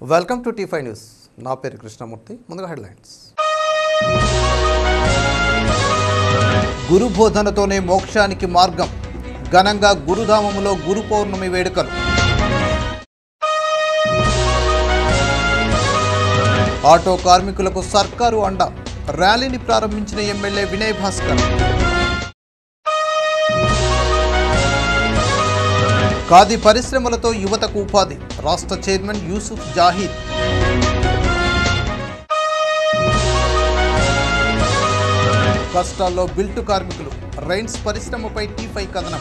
Welcome to T five news నా పేరు కృష్ణమూర్తి ముందుగా హెడ్లైన్స్ గురు బోధనతోనే మోక్షానికి మార్గం ఘనంగా గురుధామములో గురు పౌర్ణమి వేడుకలు ఆటో కార్మికులకు సర్కారు అండ ర్యాలీని ప్రారంభించిన ఎమ్మెల్యే వినయ్ భాస్కర్ ఖాదీ పరిశ్రమలతో యువతకు ఉపాధి రాష్ట్ర చైర్మన్ యూసుఫ్ జాహీద్ కష్టాల్లో బిల్టు కార్మికులు రైన్స్ పరిశ్రమపై టీపై కథనం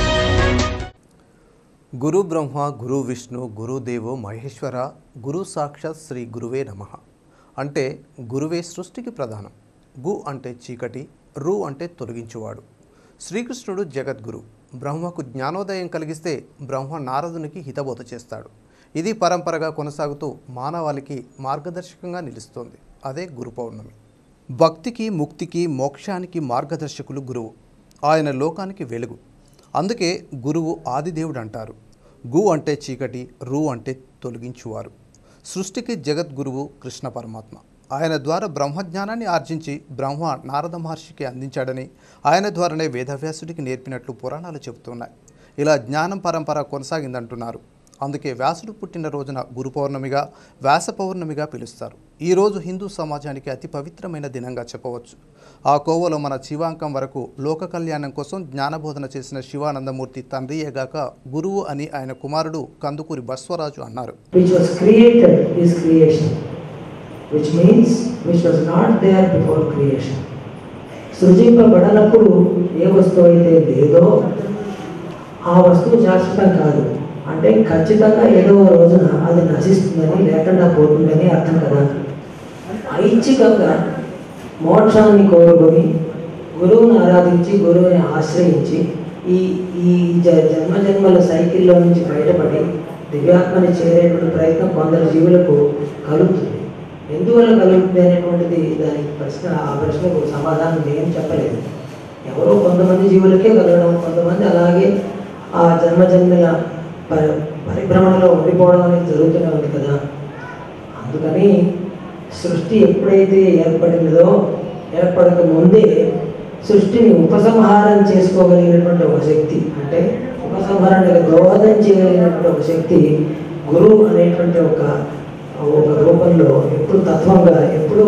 గురు బ్రహ్మ గురు విష్ణు గురుదేవో మహేశ్వర గురు సాక్షాత్ శ్రీ గురువే నమ అంటే గురువే సృష్టికి ప్రధానం గు అంటే చీకటి రు అంటే తొలగించువాడు శ్రీకృష్ణుడు జగద్గురు బ్రహ్మకు జ్ఞానోదయం కలిగిస్తే బ్రహ్మ నారదునికి హితబోధ చేస్తాడు ఇది పరంపరగా కొనసాగుతూ మానవాళికి మార్గదర్శకంగా నిలుస్తోంది అదే గురు పౌర్ణమి భక్తికి ముక్తికి మోక్షానికి మార్గదర్శకులు గురువు ఆయన లోకానికి వెలుగు అందుకే గురువు ఆదిదేవుడు అంటారు గు అంటే చీకటి రు అంటే తొలగించువారు సృష్టికి జగద్గురువు కృష్ణ పరమాత్మ ఆయన ద్వారా బ్రహ్మజ్ఞానాన్ని ఆర్జించి బ్రహ్మ నారద మహర్షికి అందించాడని ఆయన ద్వారానే వేదవ్యాసుడికి నేర్పినట్లు పురాణాలు చెబుతున్నాయి ఇలా జ్ఞానం పరంపర కొనసాగిందంటున్నారు అందుకే వ్యాసుడు పుట్టిన రోజున గురు పౌర్ణమిగా వ్యాస పౌర్ణమిగా పిలుస్తారు ఈ రోజు హిందూ సమాజానికి అతి పవిత్రమైన దినంగా చెప్పవచ్చు ఆ కోవలో మన శివాంకం వరకు లోక కళ్యాణం కోసం జ్ఞానబోధన చేసిన శివానందమూర్తి తండ్రియగాక గురువు అని ఆయన కుమారుడు కందుకూరి బస్వరాజు అన్నారు which was created is creation, which means which was not there before creation. సృజింపబడనప్పుడు ఏ వస్తువు అయితే లేదో ఆ వస్తువు శాశ్వతం కాదు అంటే ఖచ్చితంగా ఏదో రోజున అది నశిస్తుందని లేకుండా పోతుందని అర్థం కదా ఐచ్ఛికంగా మోక్షాన్ని కోరుకొని గురువుని ఆరాధించి గురువుని ఆశ్రయించి ఈ ఈ జ- జన్మ జన్మల సైకిల్లో నుంచి బయటపడి దివ్యాత్మని చేరేటువంటి ప్రయత్నం కొందరు జీవులకు కలుగుతుంది ఎందువల్ల కలుగుతుంది అనేటువంటిది దానికి ప్రశ్న ఆ ప్రశ్నకు సమాధానం నేను చెప్పలేదు ఎవరో కొంతమంది జీవులకే కలగడం కొంతమంది అలాగే ఆ జన్మ జన్మల పరి పరిభ్రమణలో ఉండిపోవడం అనేది జరుగుతూనే ఉంది కదా అందుకని సృష్టి ఎప్పుడైతే ఏర్పడిందో ఏర్పడక ముందే సృష్టిని ఉపసంహారం చేసుకోగలిగినటువంటి ఒక శక్తి అంటే ఉపసంహారానికి దోహదం చేయగలిగినటువంటి ఒక శక్తి గురువు అనేటువంటి ఒక ఒక రూపంలో ఎప్పుడు తత్వంగా ఎప్పుడు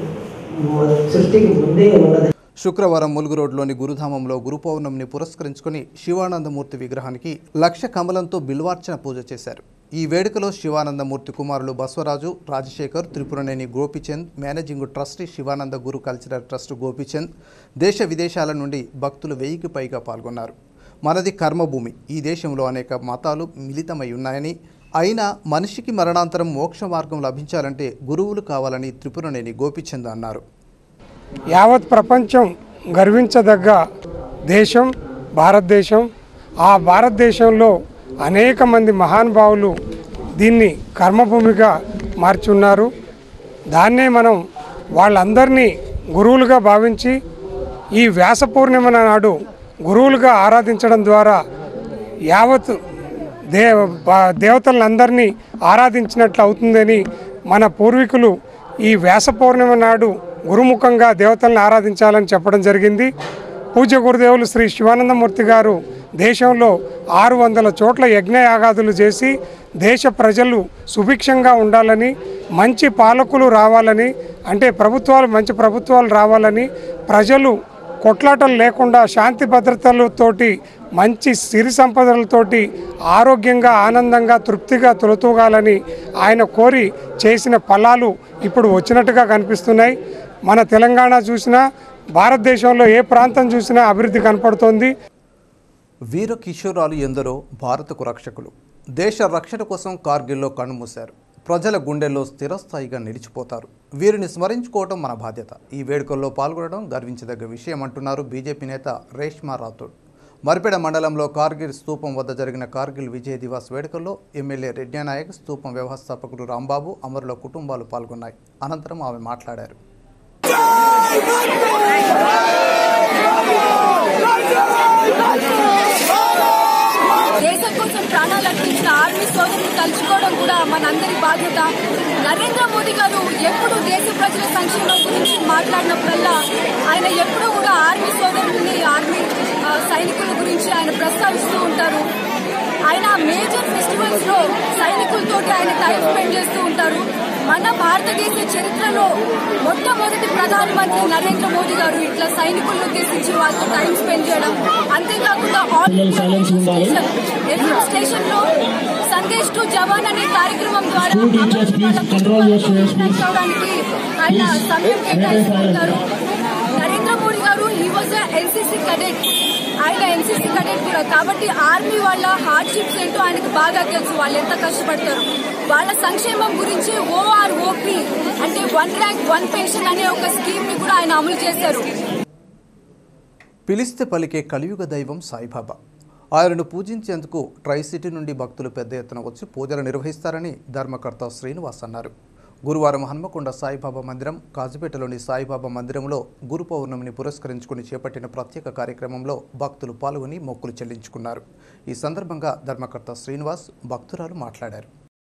మొ- సృష్టికి ముందే ఉన్నది శుక్రవారం ములుగు రోడ్లోని గురుధామంలో గురు పౌర్ణమిని పురస్కరించుకొని శివానందమూర్తి విగ్రహానికి లక్ష కమలంతో బిల్వార్చన పూజ చేశారు ఈ వేడుకలో శివానందమూర్తి కుమారులు Baswaraju Rajasekhar Tripuraneni Gopichand managing trustee Sivananda Guru cultural trust Gopichand దేశ విదేశాల నుండి భక్తులు వెయ్యికి పైగా పాల్గొన్నారు మనది కర్మభూమి ఈ దేశంలో అనేక మతాలు మిళితమై ఉన్నాయని అయినా మనిషికి మరణాంతరం మోక్ష మార్గం లభించాలంటే గురువులు కావాలని త్రిపురనేని గోపిచంద్ అన్నారు యావత్ ప్రపంచం గర్వించదగ్గ దేశం భారతదేశం ఆ భారతదేశంలో అనేక మంది మహానుభావులు దీన్ని కర్మభూమిగా మార్చున్నారు దాన్నే మనం వాళ్ళందరినీ గురువులుగా భావించి ఈ వ్యాస పూర్ణిమ నాడు గురువులుగా ఆరాధించడం ద్వారా యావత్ దే బా- దేవతలందరినీ ఆరాధించినట్లు అవుతుందని మన పూర్వీకులు ఈ వ్యాస పౌర్ణమి నాడు గురుముఖంగా దేవతల్ని ఆరాధించాలని చెప్పడం జరిగింది పూజ్య గురుదేవులు శ్రీ శివానందమూర్తి గారు దేశంలో ఆరు వందల చోట్ల యజ్ఞయాగాదులు చేసి దేశ ప్రజలు సుభిక్షంగా ఉండాలని మంచి పాలకులు రావాలని అంటే ప్రభుత్వాలు మంచి ప్రభుత్వాలు రావాలని ప్రజలు కొట్లాటలు లేకుండా శాంతి భద్రతలతోటి మంచి సిరి సంపదలతోటి ఆరోగ్యంగా ఆనందంగా తృప్తిగా తొలతూగాలని ఆయన కోరి చేసిన ఫలాలు ఇప్పుడు వచ్చినట్టుగా కనిపిస్తున్నాయి మన తెలంగాణ చూసినా భారతదేశంలో ఏ ప్రాంతం చూసినా అభివృద్ధి కనపడుతోంది వీర కిషోరాలు ఎందరో భారతకు రక్షకులు దేశ రక్షణ కోసం కార్గిల్లో కన్నుమూశారు ప్రజల గుండెల్లో స్థిరస్థాయిగా నిలిచిపోతారు వీరిని స్మరించుకోవడం మన బాధ్యత ఈ వేడుకల్లో పాల్గొనడం గర్వించదగ్గ విషయం అంటున్నారు బీజేపీ నేత రేష్మా రాథోడ్ మరిపేడ మండలంలో కార్గిల్ స్తూపం వద్ద జరిగిన కార్గిల్ విజయ్ దివాస్ వేడుకల్లో ఎమ్మెల్యే రెడ్యానాయక్ స్తూపం వ్యవస్థాపకుడు రాంబాబు అమరుల కుటుంబాలు పాల్గొన్నాయి అనంతరం ఆమె మాట్లాడారు దేశం కోసం ప్రాణాలు అర్పించిన ఆర్మీ సోదరులు తలుచుకోవడం కూడా మనందరి బాధ్యత నరేంద్ర మోదీ గారు ఎప్పుడు దేశ ప్రజల సంక్షేమం గురించి మాట్లాడినప్పుడల్లా ఆయన ఎప్పుడూ కూడా ఆర్మీ సోదరుల్ని ఆర్మీ ఆ, సైనికుల గురించి ఆయన ప్రస్తావిస్తూ ఉంటారు ఆయన మేజర్ ఫెస్టివల్స్ లో సైనికులతోటి ఆయన టైం స్పెండ్ చేస్తూ ఉంటారు మన భారతదేశ చరిత్రలో మొట్టమొదటి ప్రధానమంత్రి నరేంద్ర మోదీ గారు ఇట్లా సైనికులను ఉద్దేశించి వాళ్ళతో టైం స్పెండ్ చేయడం అంతేకాకుండా All India station FM station లో సందేశ్ టు జవాన్ అనే కార్యక్రమం ద్వారా అమరవీరుల కుటుంబాలకు అవడానికి ఆయన సమయం కేటాయిస్తుంటారు నరేంద్ర మోడీ గారు ఈ వాజ్ ఎన్సీసీ కడెట్ ఆయన ఎన్సీసీ కడెట్ కూడా కాబట్టి ఆర్మీ వాళ్ళ హార్డ్షిప్స్ ఏంటో ఆయనకు బాగా తెలుసు వాళ్ళు ఎంత కష్టపడతారు వాళ్ళ సంక్షేమం గురించి ఓఆర్ఓపి అంటే వన్ ర్యాంక్ వన్ పెన్షన్ అనే ఒక స్కీమ్ ని కూడా ఆయన అమలు చేశారు పిలిస్తే పలికే కలియుగ దైవం సాయిబాబా ఆయనను పూజించేందుకు ట్రై సిటీ నుండి భక్తులు పెద్ద ఎత్తున వచ్చి పూజలు నిర్వహిస్తారని ధర్మకర్త శ్రీనివాస్ అన్నారు గురువారం హన్మకొండ సాయిబాబా మందిరం కాజుపేటలోని సాయిబాబా మందిరంలో గురు పౌర్ణమిని పురస్కరించుకుని చేపట్టిన ప్రత్యేక కార్యక్రమంలో భక్తులు పాల్గొని మొక్కులు చెల్లించుకున్నారు ఈ సందర్భంగా ధర్మకర్త శ్రీనివాస్ భక్తురాలు మాట్లాడారు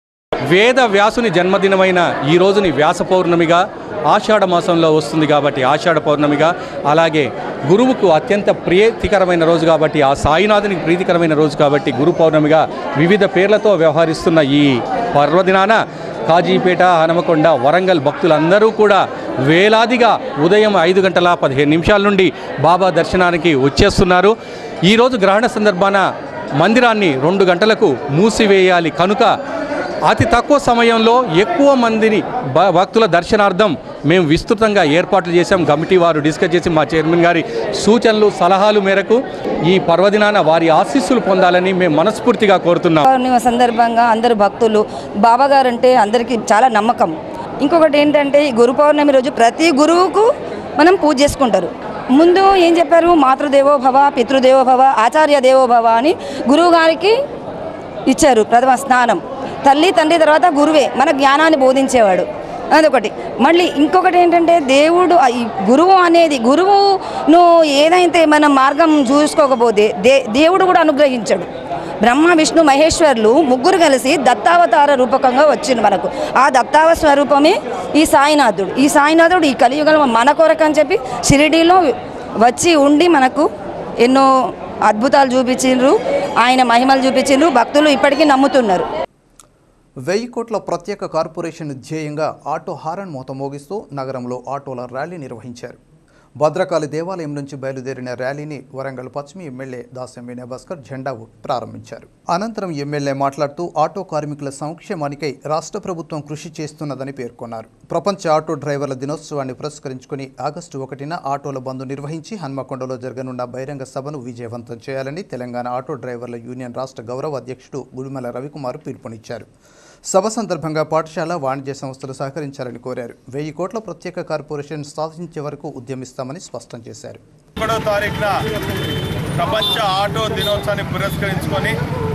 వేద వ్యాసుని జన్మదినమైన ఈ రోజుని వ్యాస పౌర్ణమిగా ఆషాఢ మాసంలో వస్తుంది కాబట్టి ఆషాఢ పౌర్ణమిగా అలాగే గురువుకు అత్యంత ప్రీతికరమైన రోజు కాబట్టి ఆ సాయినాథునికి ప్రీతికరమైన రోజు కాబట్టి గురు పౌర్ణమిగా వివిధ పేర్లతో వ్యవహరిస్తున్న ఈ పర్వదినాన కాజీపేట హనుమకొండ వరంగల్ భక్తులందరూ కూడా వేలాదిగా ఉదయం ఐదు గంటల పదిహేను నిమిషాల నుండి బాబా దర్శనానికి వచ్చేస్తున్నారు ఈరోజు గ్రహణ సందర్భాన మందిరాన్ని రెండు గంటలకు మూసివేయాలి కనుక అతి తక్కువ సమయంలో ఎక్కువ మందిని భ- భక్తుల దర్శనార్థం మేము విస్తృతంగా ఏర్పాట్లు చేశాం కమిటీ వారు డిస్కస్ చేసి మా చైర్మన్ గారి సూచనలు సలహాలు మేరకు ఈ పర్వదినాన వారి ఆశీస్సులు పొందాలని మేము మనస్ఫూర్తిగా కోరుతున్నాం పౌర్ణిమ సందర్భంగా అందరు భక్తులు బాబా గారు అంటే అందరికీ చాలా నమ్మకం ఇంకొకటి ఏంటంటే ఈ గురు పౌర్ణమి రోజు ప్రతి గురువుకు మనం పూజ చేసుకుంటారు ముందు ఏం చెప్పారు మాతృదేవో భవ పితృదేవో భవ ఆచార్య దేవో భవ అని గురువు గారికి ఇచ్చారు ప్రథమ స్నానం తల్లి తండ్రి తర్వాత గురువే మన జ్ఞానాన్ని బోధించేవాడు అదొకటి మళ్ళీ ఇంకొకటి ఏంటంటే దేవుడు ఆ ఈ గురువు అనేది గురువును ఏదైతే మనం మార్గం చూసుకోకపోతే దే దేవుడు కూడా అనుగ్రహించాడు బ్రహ్మ విష్ణు మహేశ్వర్లు ముగ్గురు కలిసి దత్తావతార రూపకంగా వచ్చింది మనకు ఆ దత్తావ స్వరూపమే ఈ సాయినాథుడు ఈ సాయినాథుడు ఈ కలియుగంలో మన కొరకు అని చెప్పి షిరిడీలో వచ్చి ఉండి మనకు ఎన్నో అద్భుతాలు చూపించిండ్రు ఆయన మహిమలు చూపించిండ్రు భక్తులు ఇప్పటికీ నమ్ముతున్నారు వెయ్యి కోట్ల ప్రత్యేక కార్పొరేషన్ ధ్యేయంగా ఆటో హారన్ మోత మోగిస్తూ నగరంలో ఆటోల ర్యాలీ నిర్వహించారు భద్రకాళి దేవాలయం నుంచి బయలుదేరిన ర్యాలీని వరంగల్ పశ్చిమ ఎమ్మెల్యే దాసం వినయభాస్కర్ జెండా ఊపి ప్రారంభించారు అనంతరం ఎమ్మెల్యే మాట్లాడుతూ ఆటో కార్మికుల సంక్షేమానికై రాష్ట్ర ప్రభుత్వం కృషి చేస్తున్నదని పేర్కొన్నారు ప్రపంచ ఆటో డ్రైవర్ల దినోత్సవాన్ని పురస్కరించుకుని ఆగస్టు ఒకటిన ఆటోల బంద్ నిర్వహించి హన్మకొండలో జరగనున్న బహిరంగ సభను విజయవంతం చేయాలని తెలంగాణ ఆటో డ్రైవర్ల యూనియన్ రాష్ట్ర గౌరవ అధ్యక్షుడు గుడిమల రవికుమార్ పిలుపునిచ్చారు సభ సందర్భంగా పాఠశాల వాణిజ్య సంస్థలు సహకరించాలని కోరారు వెయ్యి కోట్ల ప్రత్యేక కార్పొరేషన్ సాధించే వరకు ఉద్యమిస్తామని స్పష్టం చేశారు ఒకటో తారీఖున ప్రపంచ ఆటో దినోత్సవాన్ని పురస్కరించుకొని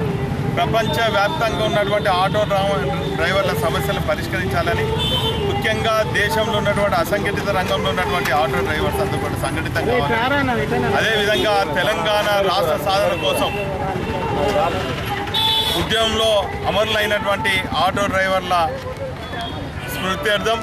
ప్రపంచ వ్యాప్తంగా ఉన్నటువంటి ఆటో డ్రా- డ్రైవర్ల సమస్యలను పరిష్కరించాలని ముఖ్యంగా దేశంలో ఉన్నటువంటి అసంఘటిత రంగంలో ఉన్నటువంటి ఆటో డ్రైవర్స్ అందరూ కూడా సంఘటితం కావాలి అదేవిధంగా తెలంగాణ రాష్ట్ర సాధన కోసం ఉద్యమంలో అమరులైనటువంటి ఆటో డ్రైవర్ల స్మృత్యర్థం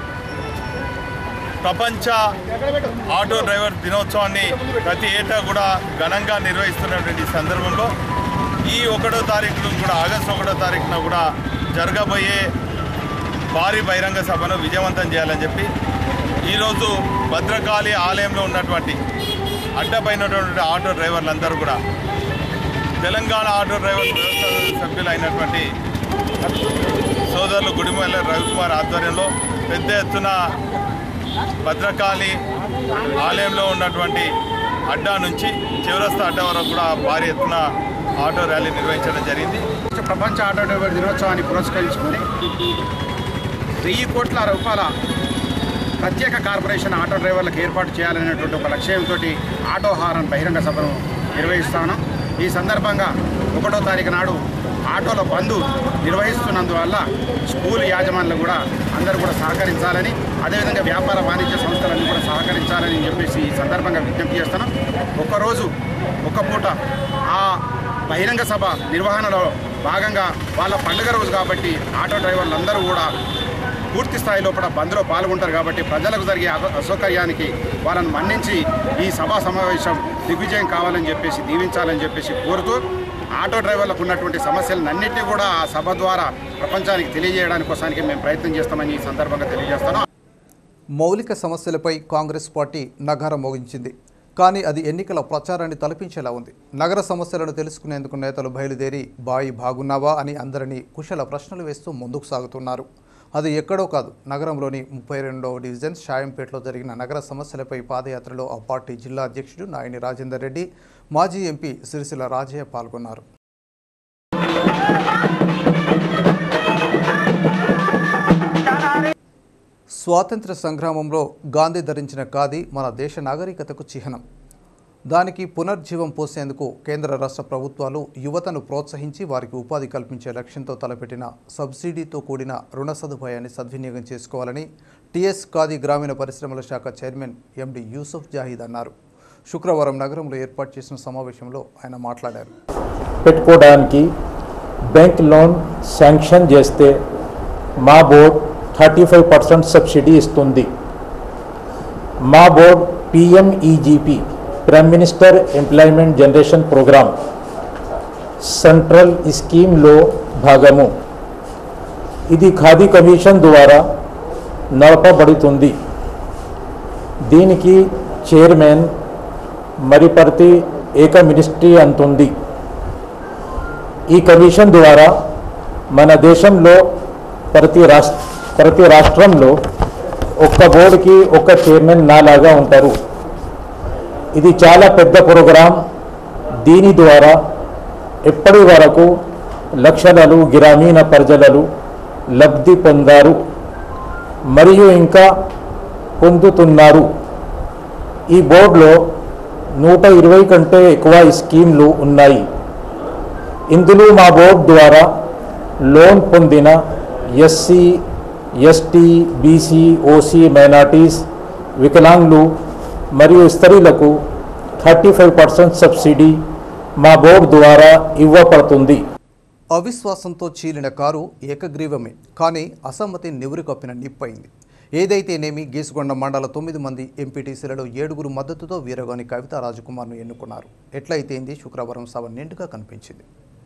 ప్రపంచ ఆటో డ్రైవర్ దినోత్సవాన్ని ప్రతి ఏటా కూడా ఘనంగా నిర్వహిస్తున్నటువంటి ఈ సందర్భంలో ఈ ఒకటో తారీఖును కూడా ఆగస్టు ఒకటో తారీఖున కూడా జరగబోయే భారీ బహిరంగ సభను విజయవంతం చేయాలని చెప్పి ఈరోజు భద్రకాళి ఆలయంలో ఉన్నటువంటి అడ్డపైనటువంటి ఆటో డ్రైవర్లందరూ కూడా తెలంగాణ ఆటో డ్రైవర్ వ్యవస్థ సభ్యులు అయినటువంటి సోదరులు గుడిమల్ల రవికుమార్ ఆధ్వర్యంలో పెద్ద ఎత్తున భద్రకాళి ఆలయంలో ఉన్నటువంటి అడ్డా నుంచి చివరస్తా అడ్డా వరకు కూడా భారీ ఎత్తున ఆటో ర్యాలీ నిర్వహించడం జరిగింది ప్రపంచ ఆటో డ్రైవర్ దినోత్సవాన్ని పురస్కరించుకొని వెయ్యి కోట్ల రూపాయల ప్రత్యేక కార్పొరేషన్ ఆటో డ్రైవర్లకు ఏర్పాటు చేయాలనేటువంటి ఒక లక్ష్యంతో ఆటో హారన్ బహిరంగ సభను నిర్వహిస్తాను ఈ సందర్భంగా ఒకటో తారీఖు నాడు ఆటోల బంధు నిర్వహిస్తున్నందువల్ల స్కూల్ యాజమాన్లు కూడా అందరూ కూడా సహకరించాలని అదేవిధంగా వ్యాపార వాణిజ్య సంస్థలన్నీ కూడా సహకరించాలని చెప్పేసి ఈ సందర్భంగా విజ్ఞప్తి చేస్తున్నాం ఒకరోజు ఒక పూట ఆ బహిరంగ సభ నిర్వహణలో భాగంగా వాళ్ళ పండుగ రోజు కాబట్టి ఆటో డ్రైవర్లు అందరూ కూడా పూర్తి స్థాయి లోపల బంద్లో పాల్గొంటారు కాబట్టి ప్రజలకు జరిగే అస- అసౌకర్యానికి వాళ్ళని మన్నించి ఈ సభా సమావేశం దిగ్విజయం కావాలని చెప్పేసి దీవించాలని చెప్పేసి కోరుతూ ఆటో డ్రైవర్లకు ఉన్నటువంటి సమస్యలన్నింటినీ కూడా ఆ సభ ద్వారా ప్రపంచానికి తెలియజేయడానికి కోసానికి మేము ప్రయత్నం చేస్తామని ఈ సందర్భంగా తెలియజేస్తాను మౌలిక సమస్యలపై కాంగ్రెస్ పార్టీ నగారం మోగించింది కానీ అది ఎన్నికల ప్రచారాన్ని తలపించేలా ఉంది నగర సమస్యలను తెలుసుకునేందుకు నేతలు బయలుదేరి బాయి బాగున్నావా అని అందరినీ కుశల ప్రశ్నలు వేస్తూ ముందుకు సాగుతున్నారు అది ఎక్కడో కాదు నగరంలోని ముప్పై రెండవ డివిజన్ షాయంపేటలో జరిగిన నగర సమస్యలపై పాదయాత్రలో ఆ పార్టీ జిల్లా అధ్యక్షుడు నాయని రాజేందర్ రెడ్డి మాజీ ఎంపీ సిరిసిల్ల రాజయ్య పాల్గొన్నారు స్వాతంత్ర సంగ్రామంలో గాంధీ ధరించిన ఖాదీ మన దేశ నాగరికతకు చిహ్నం దానికి పునర్జీవం పోసేందుకు కేంద్ర రాష్ట్ర ప్రభుత్వాలు యువతను ప్రోత్సహించి వారికి ఉపాధి కల్పించే లక్ష్యంతో తలపెట్టిన సబ్సిడీతో కూడిన రుణ సదుపాయాన్ని సద్వినియోగం చేసుకోవాలని టీఎస్ ఖాదీ గ్రామీణ పరిశ్రమల శాఖ చైర్మన్ ఎండి యూసుఫ్ జాహీద్ అన్నారు శుక్రవారం నగరంలో ఏర్పాటు చేసిన సమావేశంలో ఆయన మాట్లాడారు పెట్టుకోవడానికి బ్యాంక్ లోన్ శాంక్షన్ చేస్తే మా board thirty five percent subsidy ఇస్తుంది మా board PMEGP prime minister employment generation programme central స్కీమ్లో భాగము ఇది ఖాదీ కమిషన్ ద్వారా నడపబడుతుంది దీనికి చైర్మన్ మరిపర్తి ఏక మినిస్ట్రీ అంటుంది ఈ కమిషన్ ద్వారా మన దేశంలో ప్రతి రాష్ట్ర ప్రతి రాష్ట్రంలో ఒక్క బోర్డుకి ఒక్క చైర్మన్ నాలాగా ఉంటారు ఇది చాలా పెద్ద ప్రోగ్రాం దీని ద్వారా ఇప్పటి వరకు లక్షలలో గ్రామీణ ప్రజలు లబ్ధి పొందారు మరియు ఇంకా పొందుతున్నారు ఈ బోర్డులో నూట ఇరవై కంటే ఎక్కువ స్కీమ్లు ఉన్నాయి ఇందులో మా బోర్డు ద్వారా లోన్ పొందిన SC ST BC OC minorities వికలాంగులు మరియు స్త్రీలకు థర్టీ ఫైవ్ పర్సెంట్ సబ్సిడీ మా బోర్డు ద్వారా ఇవ్వబడుతుంది అవిశ్వాసంతో చీలిన కారు ఏకగ్రీవమే కానీ అసమ్మతి నివురు కప్పిన నిప్పయింది ఏదైతేనేమి గీసుగొండ మండల తొమ్మిది మంది ఎంపీటీసీలలో ఏడుగురు మద్దతుతో వీరగాని కవిత రాజకుమార్ను ఎన్నుకున్నారు ఎట్లయితేంది శుక్రవారం సభ నిండుగా కనిపించింది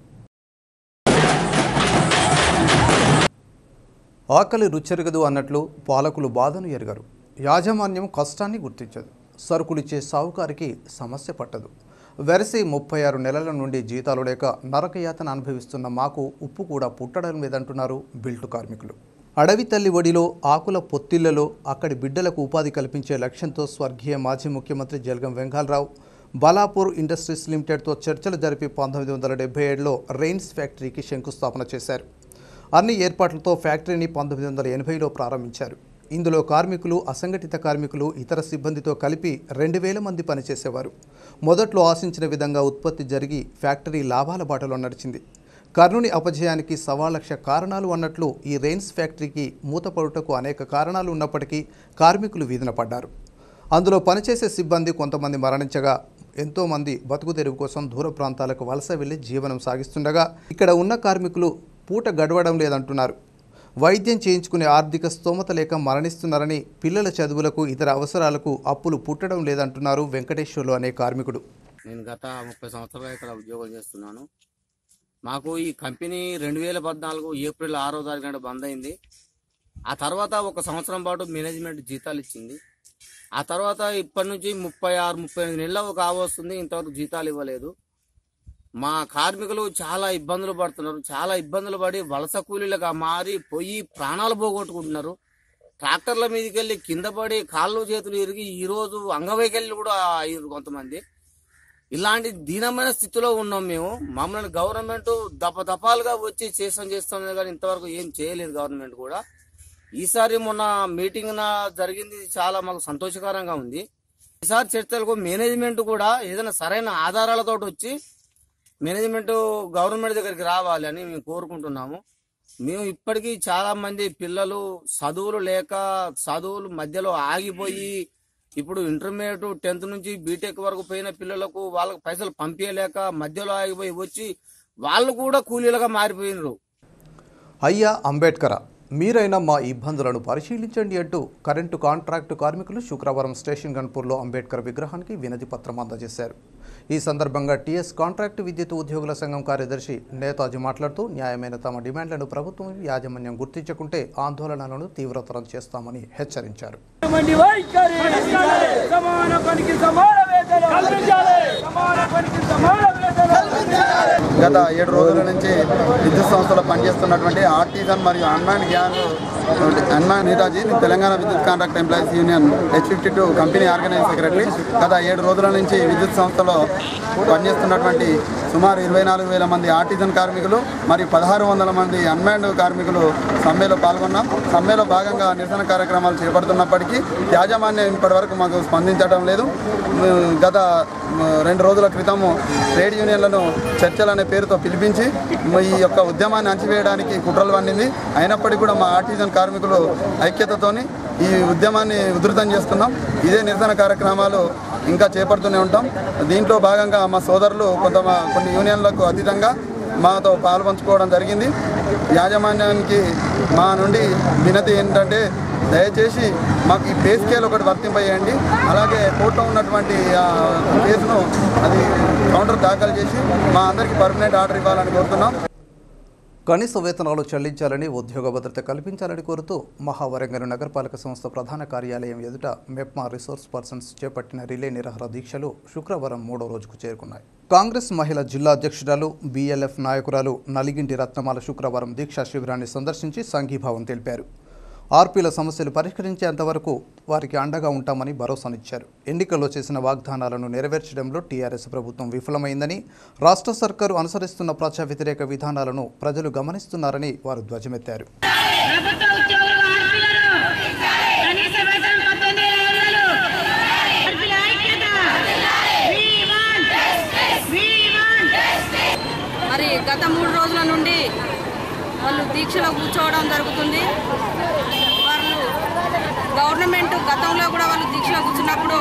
ఆకలి రుచెరగదు అన్నట్లు పాలకులు బాధను ఎరగరు యాజమాన్యం కష్టాన్ని గుర్తించదు సరుకులిచ్చే సావుకారికి సమస్య పట్టదు వెరసి ముప్పై ఆరు నెలల నుండి జీతాలు లేక నరకయాతన అనుభవిస్తున్న మాకు ఉప్పు కూడా పుట్టడం లేదంటున్నారు బిల్టు కార్మికులు అడవి తల్లి ఒడిలో ఆకుల పొత్తిళ్లలో అక్కడి బిడ్డలకు ఉపాధి కల్పించే లక్ష్యంతో స్వర్గీయ మాజీ ముఖ్యమంత్రి జలగం వెంగాలరావు బలాపూర్ ఇండస్ట్రీస్ లిమిటెడ్తో చర్చలు జరిపి పంతొమ్మిది వందల డెబ్బై ఏడులో రెయిన్స్ ఫ్యాక్టరీకి శంకుస్థాపన చేశారు అన్ని ఏర్పాట్లతో ఫ్యాక్టరీని పంతొమ్మిది వందల ఎనభైలో ప్రారంభించారు ఇందులో కార్మికులు అసంఘటిత కార్మికులు ఇతర సిబ్బందితో కలిపి రెండు వేల మంది పనిచేసేవారు మొదట్లో ఆశించిన విధంగా ఉత్పత్తి జరిగి ఫ్యాక్టరీ లాభాల బాటలో నడిచింది కర్ణుని అపజయానికి సవా లక్ష కారణాలు అన్నట్లు ఈ రెయిన్స్ ఫ్యాక్టరీకి మూతపడుటకు అనేక కారణాలు ఉన్నప్పటికీ కార్మికులు వీధిన పడ్డారు అందులో పనిచేసే సిబ్బంది కొంతమంది మరణించగా ఎంతోమంది బతుకు తెరువు కోసం దూర ప్రాంతాలకు వలస వెళ్లి జీవనం సాగిస్తుండగా ఇక్కడ ఉన్న కార్మికులు పూట గడవడం లేదంటున్నారు వైద్యం చేయించుకునే ఆర్థిక స్తోమత లేక మరణిస్తున్నారని పిల్లల చదువులకు ఇతర అవసరాలకు అప్పులు పుట్టడం లేదంటున్నారు వెంకటేశ్వర్లు అనే కార్మికుడు నేను గత ముప్పై సంవత్సరాలు ఇక్కడ ఉద్యోగం చేస్తున్నాను మాకు ఈ కంపెనీ రెండు వేల పద్నాలుగు ఏప్రిల్ ఆరో తారీఖు నాడు బంద్ అయింది ఆ తర్వాత ఒక సంవత్సరం పాటు మేనేజ్మెంట్ జీతాలు ఇచ్చింది ఆ తర్వాత ఇప్పటి నుంచి ముప్పై ఆరు ముప్పై ఎనిమిది నెలలు కావస్తుంది ఇంతవరకు జీతాలు ఇవ్వలేదు మా కార్మికులు చాలా ఇబ్బందులు పడుతున్నారు చాలా ఇబ్బందులు పడి వలస కూలీలుగా మారి పోయి ప్రాణాలు పోగొట్టుకుంటున్నారు ట్రాక్టర్ల మీదకి వెళ్ళి కింద పడి కాళ్ళు చేతులు ఇరిగి ఈ రోజు అంగవైకల్యులు కూడా అయ్యారు కొంతమంది ఇలాంటి దీనమైన స్థితిలో ఉన్నాం మేము మమ్మల్ని గవర్నమెంట్ దప దపాలుగా వచ్చి చేస్తాం చేస్తాం కానీ ఇంతవరకు ఏం చేయలేదు గవర్నమెంట్ కూడా ఈసారి మొన్న మీటింగ్ నా జరిగింది చాలా మాకు సంతోషకరంగా ఉంది ఈసారి చర్చలకు మేనేజ్మెంట్ కూడా ఏదైనా సరైన ఆధారాలతో వచ్చి మేనేజ్మెంట్ గవర్నమెంట్ దగ్గరికి రావాలి అని మేము కోరుకుంటున్నాము మేము ఇప్పటికీ చాలా మంది పిల్లలు చదువులు లేక చదువులు మధ్యలో ఆగిపోయి ఇప్పుడు ఇంటర్మీడియట్ టెన్త్ నుంచి బీటెక్ వరకు పోయిన పిల్లలకు వాళ్ళకి పైసలు పంపించలేక మధ్యలో ఆగిపోయి వచ్చి వాళ్ళు కూడా కూలీలుగా మారిపోయినరు అయ్యా అంబేద్కర మీరైనా మా ఇబ్బందులను పరిశీలించండి అంటూ కరెంటు కాంట్రాక్టు కార్మికులు శుక్రవారం స్టేషన్ గన్పూర్లో అంబేద్కర్ విగ్రహానికి వినతి పత్రం అందజేశారు ఈ సందర్భంగా టీఎస్ కాంట్రాక్టు విద్యుత్ ఉద్యోగుల సంఘం కార్యదర్శి నేతాజీ మాట్లాడుతూ న్యాయమైన తమ డిమాండ్లను ప్రభుత్వం యాజమాన్యం గుర్తించకుంటే ఆందోళనలను తీవ్రతరం చేస్తామని హెచ్చరించారు సమాన పనికి సమాన వేతనం సమాన పనికి సమాన వేతనం గత ఏడు రోజుల నుంచి విద్యుత్ సంస్థలో పనిచేస్తున్నటువంటి ఆర్టిజన్ మరియు అన్మాన్ గ్యాన్ అన్మాన్ నేతాజీ నేను Telangana Vidyut contract employees union H fifty two company organise secretary గత ఏడు రోజుల నుంచి విద్యుత్ సంస్థలో పనిచేస్తున్నటువంటి సుమారు ఇరవై నాలుగు వేల మంది ఆర్టిజన్ కార్మికులు మరియు పదహారు వందల మంది అన్మాన్డ్ కార్మికులు సమ్మెలో పాల్గొన్నాం సమ్మెలో భాగంగా నిరసన కార్యక్రమాలు చేపడుతున్నప్పటికీ యాజమాన్యం ఇప్పటివరకు మాకు స్పందించడం లేదు ఉమ్, గత ఉమ్, రెండు రోజుల క్రితము ట్రేడ్ యూనియన్లను చర్చలు అనే పేరుతో పిలిపించి మ- ఈ యొక్క ఉద్యమాన్ని అణచివేయడానికి కుట్రలు పండింది అయినప్పటికీ కూడా మా ఆర్టిజన్ కార్మికులు ఐక్యతతోని ఈ ఉద్యమాన్ని ఉధృతం చేస్తున్నాం ఇదే నిరసన కార్యక్రమాలు ఇంకా చేపడుతూనే ఉంటాం దీంట్లో భాగంగా మా సోదరులు కొంత కొన్ని యూనియన్లకు అతీతంగా మాతో పాలు పంచుకోవడం జరిగింది యాజమాన్యానికి మా నుండి వినతి ఏంటంటే దయచేసి మాకు ఈ పే స్కేల్ ఒకటి వర్తింపజేయండి అలాగే కోర్టులో ఉన్నటువంటి ఆ, కేసును అది కౌంటర్ దాఖలు చేసి మా అందరికీ పర్మనెంట్ ఆర్డర్ ఇవ్వాలని కోరుతున్నాం కనీస వేతనాలు చెల్లించాలని ఉద్యోగ భద్రత కల్పించాలని కోరుతూ మహావరంగల్ నగరపాలక సంస్థ ప్రధాన కార్యాలయం ఎదుట మెప్మా రిసోర్స్ పర్సన్స్ చేపట్టిన రిలే నిరాహార దీక్షలు శుక్రవారం మూడో రోజుకు చేరుకున్నాయి కాంగ్రెస్ మహిళా జిల్లా అధ్యక్షురాలు బీఎల్ఎఫ్ నాయకురాలు నలిగింటి రత్నమాల శుక్రవారం దీక్షా శిబిరాన్ని సందర్శించి సంఘీభావం తెలిపారు ఆర్పీల సమస్యలు పరిష్కరించేంత వరకు వారికి అండగా ఉంటామని భరోసానిచ్చారు ఎన్నికల్లో చేసిన వాగ్దానాలను నెరవేర్చడంలో టీఆర్ఎస్ ప్రభుత్వం విఫలమైందని రాష్ట్ర సర్కారు అనుసరిస్తున్న ప్రజా వ్యతిరేక విధానాలను ప్రజలు గమనిస్తున్నారని వారు ధ్వజమెత్తారు ప్రభుత్వ ఉద్యోగులు ఆర్పీలను కనీస వేతనం పద్దెనిమిది వేల ఆర్పీల ఐక్యత We want justice. We want justice. మరి గత మూడు రోజుల నుండి వాళ్ళు దీక్షలో కూర్చోవడం జరుగుతుంది వాళ్ళు గవర్నమెంట్ గతంలో కూడా వాళ్ళు దీక్షలో కూర్చున్నప్పుడు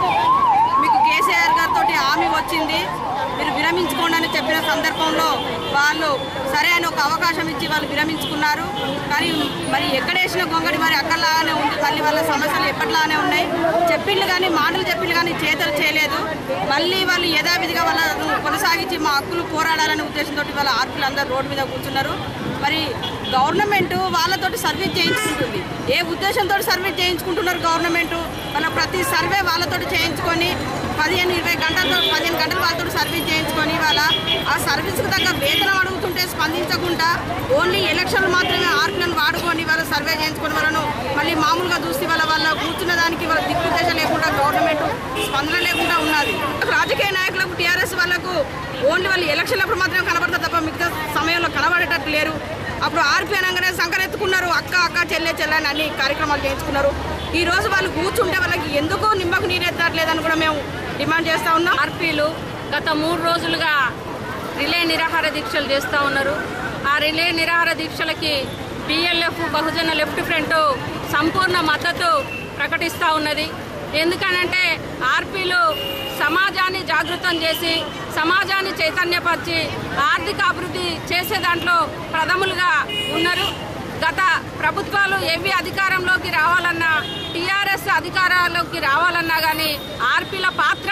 మీకు కేసీఆర్ గారితో హామీ వచ్చింది మీరు విరమించుకోండి అని చెప్పిన సందర్భంలో వాళ్ళు సరే అని ఒక అవకాశం ఇచ్చి వాళ్ళు విరమించుకున్నారు కానీ మరి ఎక్కడేసిన గొంగడి మరి అక్కడలాగానే ఉంది మళ్ళీ వాళ్ళ సమస్యలు ఎప్పటిలాగానే ఉన్నాయి చెప్పిండ్లు కానీ మాటలు చెప్పిండ్లు కానీ చేతలు చేయలేదు మళ్ళీ వాళ్ళు యథావిధిగా వాళ్ళను కొనసాగించి మా హక్కులు పోరాడాలనే ఉద్దేశంతో వాళ్ళ ఆర్పులు అందరూ రోడ్డు మీద కూర్చున్నారు మరి గవర్నమెంట్ వాళ్ళతోటి సర్వీస్ చేయించుకుంటుంది ఏ ఉద్దేశంతో సర్వీస్ చేయించుకుంటున్నారు గవర్నమెంట్ వాళ్ళ ప్రతి సర్వే వాళ్ళతోటి చేయించుకొని పదిహేను ఇరవై గంటలతో పదిహేను గంటలు వాళ్ళతో సర్వీస్ చేయించుకొని వాళ్ళ ఆ సర్వీస్కి తగ్గ వేతనం అడుగుతుంటే స్పందించకుండా ఓన్లీ ఎలక్షన్లు మాత్రమే ఆర్పులను వాడుకొని వాళ్ళ సర్వే చేయించుకొని వాళ్ళను మళ్ళీ మామూలుగా చూసి వాళ్ళ వాళ్ళ కూర్చున్న దానికి వాళ్ళ దిక్కుదేశ లేకుండా గవర్నమెంట్ స్పందన లేకుండా ఉన్నది రాజకీయ నాయకులకు టీఆర్ఎస్ వాళ్ళకు ఓన్లీ వాళ్ళు ఎలక్షన్లప్పుడు మాత్రమే కనబడతారు తప్ప మిగతా సమయంలో కనబడేటట్టు లేరు అప్పుడు ఆర్పీ అనగానే సంకరెత్తుకున్నారు అక్క అక్క చెల్లె చెల్లె అని అన్ని కార్యక్రమాలు చేయించుకున్నారు ఈ రోజు వాళ్ళు కూర్చుంటే వాళ్ళకి ఎందుకు నిమ్మకు నీరెత్తట్లేదని కూడా మేము డిమాండ్ చేస్తా ఉన్నాం ఆర్పీలు గత మూడు రోజులుగా రిలే నిరాహార దీక్షలు చేస్తూ ఉన్నారు ఆ రిలే నిరాహార దీక్షలకి బిఎల్ఎఫ్ బహుజన లెఫ్ట్ ఫ్రంట్ సంపూర్ణ మద్దతు ప్రకటిస్తూ ఉన్నది ఎందుకనంటే ఆర్పీలు సమాజాన్ని జాగృతం చేసి సమాజాన్ని చైతన్యపరిచి ఆర్థిక అభివృద్ధి చేసే దాంట్లో ప్రథములుగా ఉన్నారు గత ప్రభుత్వాలు ఏవి అధికారంలోకి రావాలన్నా టీఆర్ఎస్ అధికారంలోకి రావాలన్నా కానీ ఆర్పీల పాత్ర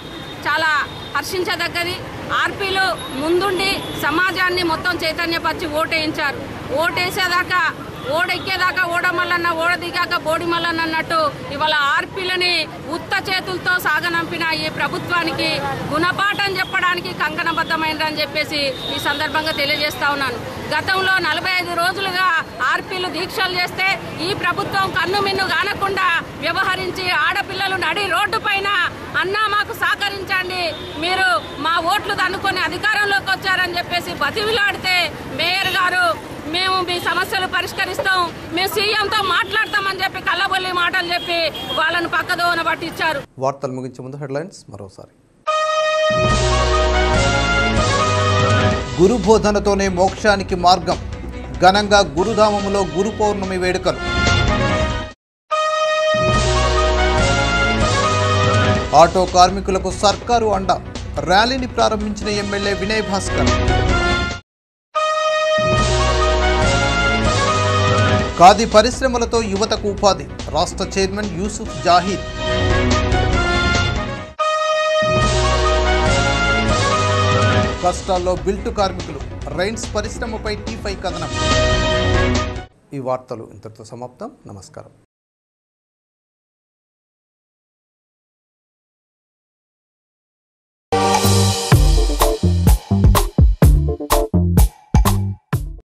చాలా హర్షించదగ్గది ఆర్పీలు ముందుండి సమాజాన్ని మొత్తం చైతన్యపరిచి ఓటేయించారు ఓటేసేదాకా ఓడెక్కేదాకా ఓడమల్లన్న ఓడ దిగాక బోడి మల్లన్న అన్నట్టు ఇవాళ ఆర్పీలని ఉత్త చేతులతో సాగనంపిన ఈ ప్రభుత్వానికి గుణపాఠం చెప్పడానికి కంకణబద్ధమైనదని చెప్పేసి ఈ సందర్భంగా తెలియజేస్తా ఉన్నాను గతంలో నలభై ఐదు రోజులుగా ఆర్పీలు దీక్షలు చేస్తే ఈ ప్రభుత్వం కన్ను మిన్ను కానకుండా వ్యవహరించి ఆడపిల్లలు నడి రోడ్డు పైన అన్నా మాకు సహకరించండి మీరు మా ఓట్లు దన్నుకొని అధికారంలోకి వచ్చారని చెప్పేసి బతివిలాడితే మేయర్ గారు మేము మీ సమస్యలు పరిష్కరిస్తాం మేము సీఎంతో మాట్లాడతామని చెప్పి కళ్ళబొల్లి మాటలు చెప్పి వాళ్ళను పక్కదోన పట్టించారు వార్తలు ముగించే ముందు హెడ్లైన్స్ మరోసారి గురు బోధనతోనే మోక్షానికి మార్గం ఘనంగా గురుధామములో గురు పౌర్ణమి వేడుకలు ఆటో కార్మికులకు సర్కారు అండ ర్యాలీని ప్రారంభించిన ఎమ్మెల్యే వినయ్ భాస్కర్ ఖాదీ పరిశ్రమలతో యువతకు ఉపాధి రాష్ట్ర చైర్మన్ యూసుఫ్ జాహీద్ కష్టాల్లో బిల్టు కార్మికులు రైన్స్ పరిశ్రమపై టీ ఫైవ్ కథనం ఈ వార్తలు ఇంతటితో సమాప్తం నమస్కారం